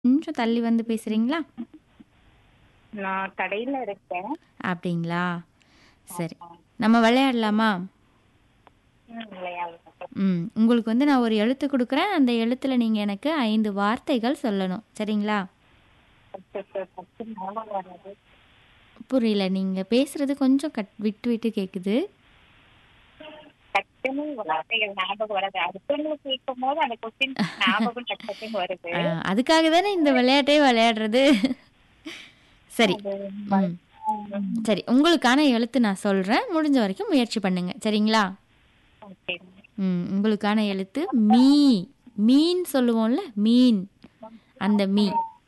கொஞ்சம் தள்ளி வந்து பேசுறீங்களா? நான் கடையில இருக்கேன். அப்படிங்களா? சரி. ஆமா. நம்ம விளையாடலாமா? ம் விளையாடலாம். ம். உங்களுக்கு வந்து நான் ஒரு எழுத்து குடுக்குறேன். அந்த எழுத்துல நீங்க எனக்கு 5 வார்த்தைகள் சொல்லணும். சரிங்களா? அச்சச்சோ! டக்கு ஞாபகம் வராது. புரியல. நீங்க பேசுறது கொஞ்சம் கட் விட்டு விட்டு கேக்குது. டக்குன்னு வார்த்தைகள் ஞாபகம் வராது. அடுத்தவங்கள கேட்கும்போது அந்த கொஸ்டின் ஞாபகம் டக்கு டக்குன்னு வருது. ஆ, அதுக்காக தானே இந்த விளையாட்டே விளையாடுறது. சரி. அது ம். சரி. உங்களுக்கான எழுத்து நான் சொல்றேன். முடிஞ்ச வரைக்கும் முயற்சி பண்ணுங்க. சரிங்களா? ஓகே. ம். உங்களுக்கான எழுத்து மீ. மீன் சொல்லுவோம்ல? மீன். அந்த மீ.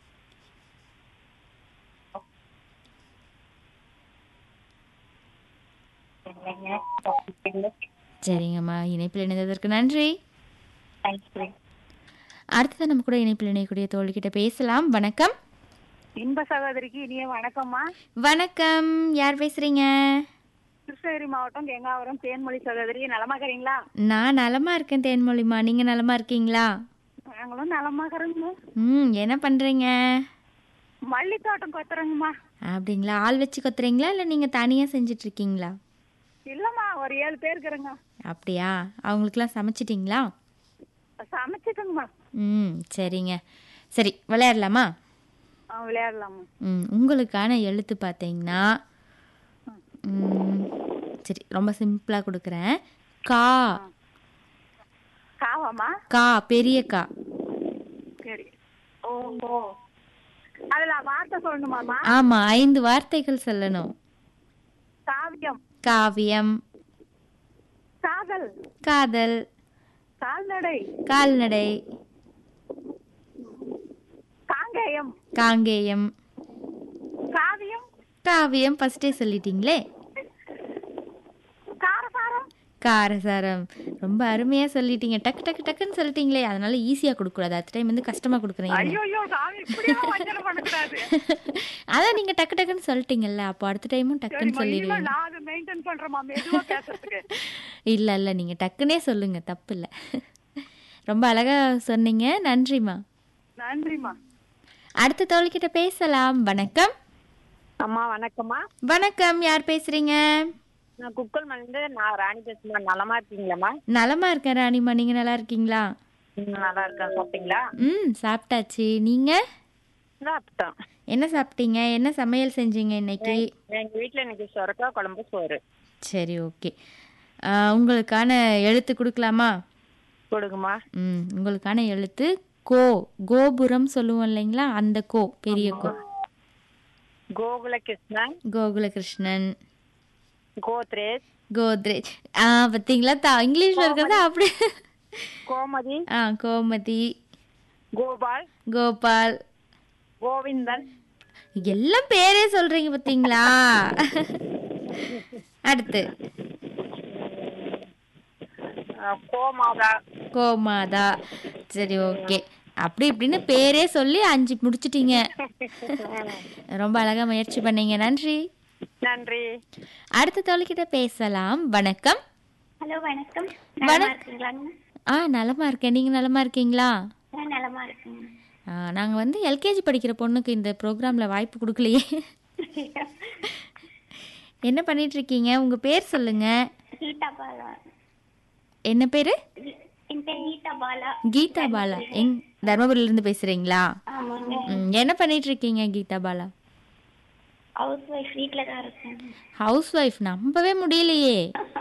இல்லைங்க. இல்ல. சரிங்கம்மா. இணைப்பில் இணைந்ததற்கு நன்றி. தேங்க்யூ. அடுத்தது நம்ம கூட இணைப்பில் இணையக்கூடிய தோழிகிட்ட பேசலாம். வணக்கம். இன்ப சகோதரிக்கு இனிய வணக்கம்மா வணக்கம். யார் பேசுறீங்க? கிருஷ்ணகிரி மாவட்டம் கெங்காவரம் தேன்மொழி சகோதரி நலமா இருக்கிறீங்களா நான் நலமா இருக்கேன் தேன்மொழிமா. நீங்க நலமா இருக்கீங்களா? நாங்களும் நலமா இருக்கிறோங்க ம். என்ன பண்றீங்க? மல்லி தோட்டம் கொத்துறோங்கம்மா அப்படிங்களா? ஆள் வச்சு கொத்துறீங்களா? இல்ல நீங்க தனியா செஞ்சுட்டு இருக்கீங்களா? இல்லம்மா ஒரு ஏழு பேர் இருக்கிறோங்க அப்படியா? அவங்களுக்குலாம் சமைச்சிட்டீங்களா? சமைச்சிட்டுங்கம்மா ம். சரிங்க. சரி. விளையாடலாமா? ஆ, விளையாடலாமா ம். உங்களுக்கான எழுத்து பார்த்தீங்கன்னா ம். சரி. ரொம்ப சிம்பிளா கொடுக்குறேன். கா. காவாமா கா. பெரிய கா. சரி ஓஹோ அதுல வார்த்தை சொல்லணுமாமா ஆமா. 5 வார்த்தைகள் சொல்லணும். காவியம் காவியம். காதல் காதல். கால்நடை கால்நடை. காங்கேயம் காங்கேயம். காவியம் காவியம் ஃபர்ஸ்டே சொல்லிட்டீங்களே. காரசாரம் காரசாரம். ரொம்ப அருமையா சொல்லிட்டீங்க. டக்கு டக்கு டக்குன்னு சொல்லிட்டீங்களே. அதனால ஈஸியா கொடுக்கக்கூடாது. அடுத்த டைம் வந்து கஷ்டமா கொடுக்குறீங்க. ஐயோ ஐயோ சாமி இப்படியெல்லாம் வஞ்சனை பண்ணக்கூடாது அதான் நீங்க டக்கு டக்குன்னு சொல்லிட்டீங்கல்ல. அப்போ அடுத்த டைமும் டக்குன்னு சரிம்மா இனிமே சொல்லிடுவீங்க. நான் அதை மெயின்டைன் பண்றேம்மா மெதுவா பேசுறதுக்கு இல்ல இல்ல நீங்க டக்குனே சொல்லுங்க. தப்பு இல்ல. ரொம்ப அழகா சொன்னீங்க. நன்றிம்மா. நன்றிம்மா அடுத்த தோழிக்கிட்ட பேசலாம். வணக்கம். அம்மா வணக்கம்மா வணக்கம். யார் பேசுறீங்க? நான் குக்கல் மணிந்து நான் ராணி பேசுமா நலமா இருக்கீங்களாம்மா நலமா இருக்கேன் ராணிமா. நீங்க நல்லா இருக்கீங்களா? ம், நல்லா இருக்கேன் சாப்பிட்டீங்களா ம். சாப்பிட்டாச்சு. நீங்க? சாப்பிட்டோம் என்ன சாப்பிட்டீங்க? என்ன சமையல் செஞ்சீங்க இன்னைக்கு? எங்க வீட்ல இன்னைக்கு சொரக்காய் குழம்பு சோறு சரி ஓகே. ஆ, உங்களுக்கான எழுத்து கொடுக்கலாமா? கொடுங்கம்மா ம். உங்களுக்கான எழுத்து கோ. கோபுரம் சொல்லுவோம் இல்லைங்களா? அந்த கோ. பெரிய கோ. கோகுல கிருஷ்ணன் கோகுலகிருஷ்ணன். கோத்ரேஜ் கோத்ரேஜ். ஆ பார்த்தீங்களா? த இங்கிலீஷ்ல இருக்கிறத அப்படியே கோமதி ஆ கோமதி. கோபால் கோபால். கோவிந்தன் எல்லாம் பேரே சொல்றீங்க பார்த்தீங்களா? அடுத்து அஹ், கோமாதா கோமாதா. சரி ஓகே. அப்படி இப்படின்னு பேரே சொல்லி 5 முடிச்சிட்டீங்க. ரொம்ப அழகா முயற்சி பண்ணீங்க. நன்றி. நன்றி அடுத்த தோழிக்கிட்ட பேசலாம். வணக்கம். ஹலோ வணக்கம் வணக்- நலமா இருக்கீங்களாங்க ஆ நலமா இருக்கேன். நீங்க நலமா இருக்கீங்களா? நான் நலமா இருக்கேங்க ஆ, நாங்க வந்து எல்கேஜி படிக்கிற பொண்ணுக்கு இந்த ப்ரோக்ராம்ல வாய்ப்பு கொடுக்கலையே. என்ன பண்ணிட்டு இருக்கீங்க? உங்க பேர் சொல்லுங்க. கீதா பாலா என்ன பேரு? என் பேர் கீதா பாலா கீதா பாலா. எங் தர்மபுரியில இருந்து பேசுறீங்களா? ஆமாங்க ம், என்ன பண்ணிட்டு இருக்கீங்க கீதா பாலா? ஹவுஸ் ஒய்ஃப் வீட்டில் தான் இருக்கேன் ஹவுஸ் ஒய்ஃப் நம்பவே முடியலையே.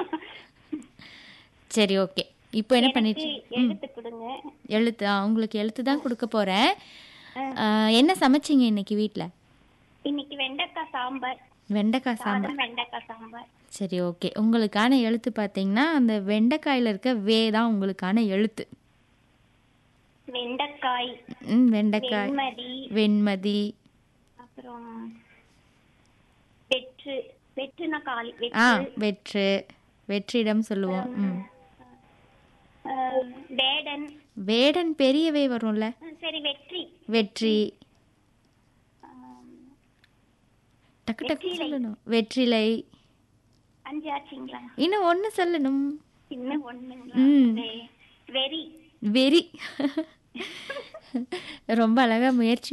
சரி ஓகே. இப்போ என்ன பண்ணிட்டு எனக்கு எழுத்து கொடுங்க எழுத்து ஆ, உங்களுக்கு எழுத்து தான் கொடுக்க போறேன். ஆ, என்ன சமைச்சீங்க இன்னைக்கு வீட்ல? இன்னைக்கு வெண்டைக்காய் சாம்பார் வெண்டைக்காய் சாம்பார். சாதம் வெண்டைக்காய் சாம்பார் சரி ஓகே. உங்களுக்கான எழுத்து பார்த்தீங்கன்னா அந்த வெண்டைக்காயில இருக்க வே தான் உங்களுக்கான எழுத்து. வெண்டைக்காய் ம் வெண்டைக்காய். வெண்மதி வெண்மதி. அப்புறம் வெற்று வெற்றுனா காளி ஆ வெற்று வெற்று. வெற்றிடம் சொல்லுவோம். ம். அஹ், வேடன் வேடன் பெரியவே வரும்ல? அஹ், சரி வெற்றி வெற்றி. அஹ், டக்கு டக்கு வெற்றிலை. சொல்லணும். வெற்றிலை. அஞ்சு ஆச்சுங்களா இன்னும் ஒன்று சொல்லணும். இன்னும் ஒண்ணுங்களா ம். வெ- வெறி வெறி. ரொம்ப அழகா முயற்சி